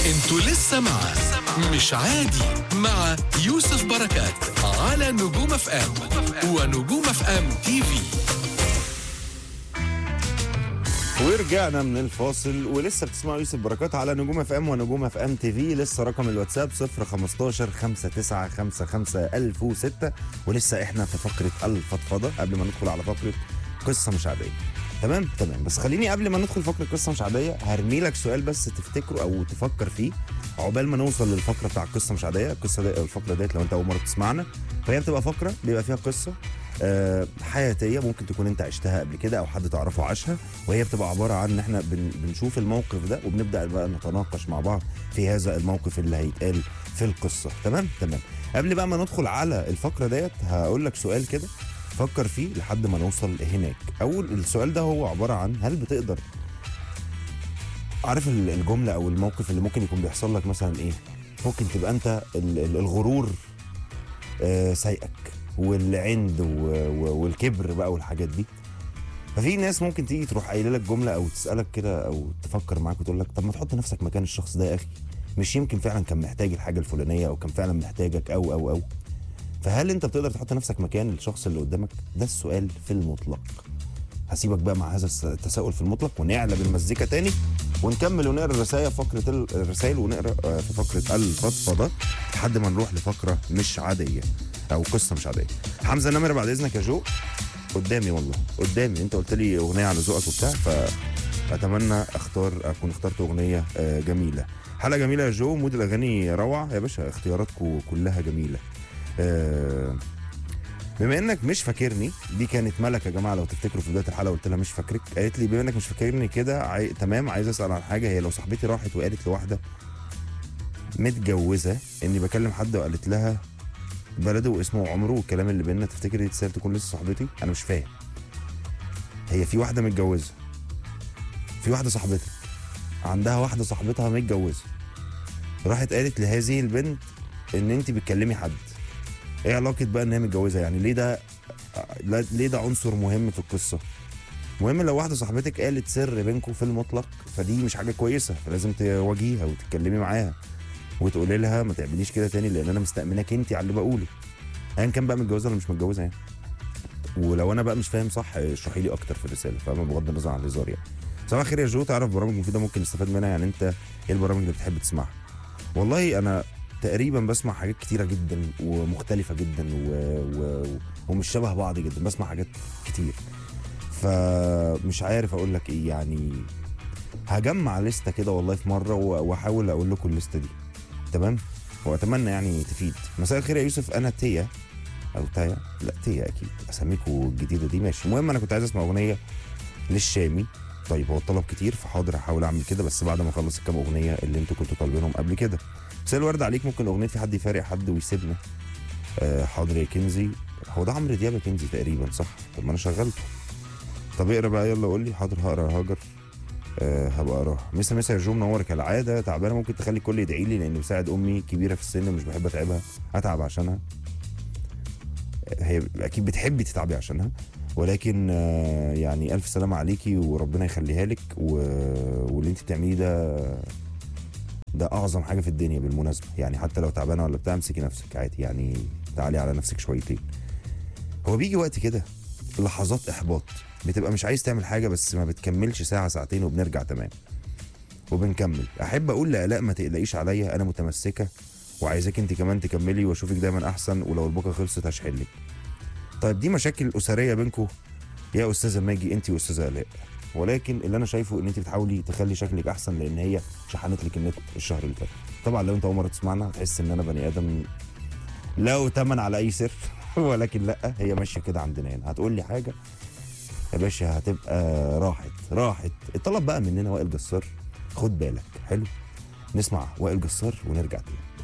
انتوا لسه مع مش عادي مع يوسف بركات على نجوم اف ام ونجوم اف ام تي في ورجعنا من الفاصل ولسه بتسمعوا يوسف بركات على نجوم اف ام ونجوم اف ام تي في لسه رقم الواتساب 015 5955 1006 ولسه احنا في فقره الفضفضه قبل ما ندخل على فقره قصه مش عاديه تمام تمام بس خليني قبل ما ندخل فقره قصه مش عاديه هرمي لك سؤال بس تفتكره او تفكر فيه عقبال ما نوصل للفقره بتاع قصه مش عاديه القصه دي الفقره ديت لو انت اول مره تسمعنا فهي بتبقى فقره بيبقى فيها قصه آه، حياتيه ممكن تكون انت عشتها قبل كده او حد تعرفه عاشها وهي بتبقى عباره عن ان احنا بن بنشوف الموقف ده وبنبدا بقى نتناقش مع بعض في هذا الموقف اللي هيتقال في القصه تمام تمام قبل بقى ما ندخل على الفقره ديت هقول لك سؤال كده فكر فيه لحد ما نوصل هناك اول السؤال ده هو عباره عن هل بتقدر عارف ال- الجمله او الموقف اللي ممكن يكون بيحصل لك مثلا ايه ممكن تبقى انت ال- ال- الغرور آه، سايقك والعند و- و- والكبر بقى والحاجات دي ففي ناس ممكن تيجي تروح قايله لك جمله او تسالك كده او تفكر معاك وتقول لك طب ما تحط نفسك مكان الشخص ده يا اخي مش يمكن فعلا كان محتاج الحاجه الفلانيه او كان فعلا محتاجك او او او فهل انت بتقدر تحط نفسك مكان الشخص اللي قدامك ده السؤال في المطلق هسيبك بقى مع هذا الس- التساؤل في المطلق ونعلى بالمزيكا تاني ونكمل ونقرا الرسائل فقره ال- الرسائل ونقرا آه، في فقره الفضفضه لحد ما نروح لفقره مش عاديه او قصه مش عاديه حمزه نمر بعد اذنك يا جو قدامي والله قدامي انت قلت لي اغنيه على ذوقك وبتاع فاتمنى اختار اكون اخترت اغنيه آه، جميله حلقه جميله يا جو مود الاغاني روعه يا باشا اختياراتكم كلها جميله آه، بما انك مش فاكرني دي كانت ملك يا جماعه لو تفتكروا في بدايه الحلقه قلت لها مش فاكرك قالت لي بما انك مش فاكرني كده عاي... تمام عايز اسال عن حاجه هي لو صاحبتي راحت وقالت لواحده متجوزه اني بكلم حد وقالت لها بلده واسمه وعمره والكلام اللي بينا تفتكر دي تسال تكون لسه صاحبتي انا مش فاهم هي في واحده متجوزه في واحده صاحبتك عندها واحده صاحبتها متجوزه راحت قالت لهذه البنت ان انت بتكلمي حد ايه علاقه بقى ان هي متجوزه يعني ليه ده لا- ليه ده عنصر مهم في القصه مهم لو واحده صاحبتك قالت سر بينكم في المطلق فدي مش حاجه كويسه فلازم تواجهيها وتتكلمي معاها وتقولي لها ما تعمليش كده تاني لان انا مستأمناك انت على اللي بقوله ايا كان بقى متجوزه ولا مش متجوزه يعني ولو انا بقى مش فاهم صح اشرحي لي اكتر في الرساله فاهمه بغض النظر عن الهزار يعني صباح الخير يا جو تعرف برامج مفيده ممكن نستفاد منها يعني انت ايه البرامج اللي بتحب تسمعها والله انا تقريبا بسمع حاجات كتيره جدا ومختلفه جدا و... و... ومش شبه بعض جدا بسمع حاجات كتير فمش عارف اقول لك ايه يعني هجمع لستة كده والله في مرة و- واحاول اقول لكم الليستة دي تمام واتمنى يعني تفيد مساء الخير يا يوسف انا تيا او تايا لا تيا اكيد اساميكم الجديدة دي ماشي المهم انا كنت عايز اسمع اغنية للشامي طيب هو الطلب كتير فحاضر هحاول اعمل كده بس بعد ما اخلص الكام اغنية اللي انتوا كنتوا طالبينهم قبل كده مساء الورد عليك ممكن اغنية في حد يفارق حد ويسيبنا آه حاضر يا كنزي هو ده عمرو دياب يا كنزي تقريبا صح طب ما انا شغلته طب اقرا بقى يلا قول لي حاضر هقرا يا هاجر أه هبقى اروح مسا مسا يا جو منور كالعاده تعبانه ممكن تخلي الكل يدعي لي لاني بساعد امي كبيره في السن ومش بحب اتعبها اتعب عشانها آه، هي اكيد بتحبي تتعبي عشانها ولكن آه، يعني الف سلامه عليكي وربنا يخليها لك و... واللي انت بتعمليه ده ده اعظم حاجه في الدنيا بالمناسبه يعني حتى لو تعبانه ولا بتاع امسكي نفسك عادي يعني تعالي على نفسك شويتين هو بيجي وقت كده لحظات احباط بتبقى مش عايز تعمل حاجه بس ما بتكملش ساعه ساعتين وبنرجع تمام وبنكمل احب اقول لالاء ما تقلقيش عليا انا متمسكه وعايزاك انت كمان تكملي واشوفك دايما احسن ولو البكره خلصت هشحلك طيب دي مشاكل اسريه بينكم يا استاذه ماجي انت واستاذه الاء ولكن اللي انا شايفه ان انت بتحاولي تخلي شكلك احسن لان هي شحنت لك النت الشهر اللي فات طبعا لو انت اول مره تسمعنا هتحس ان انا بني ادم لا أتمن على اي سر ولكن لا هي ماشيه كده عندنا هنا هتقول لي حاجه يا باشا هتبقى راحت راحت الطلب بقى مننا وائل جسار خد بالك حلو نسمع وائل جسار ونرجع تاني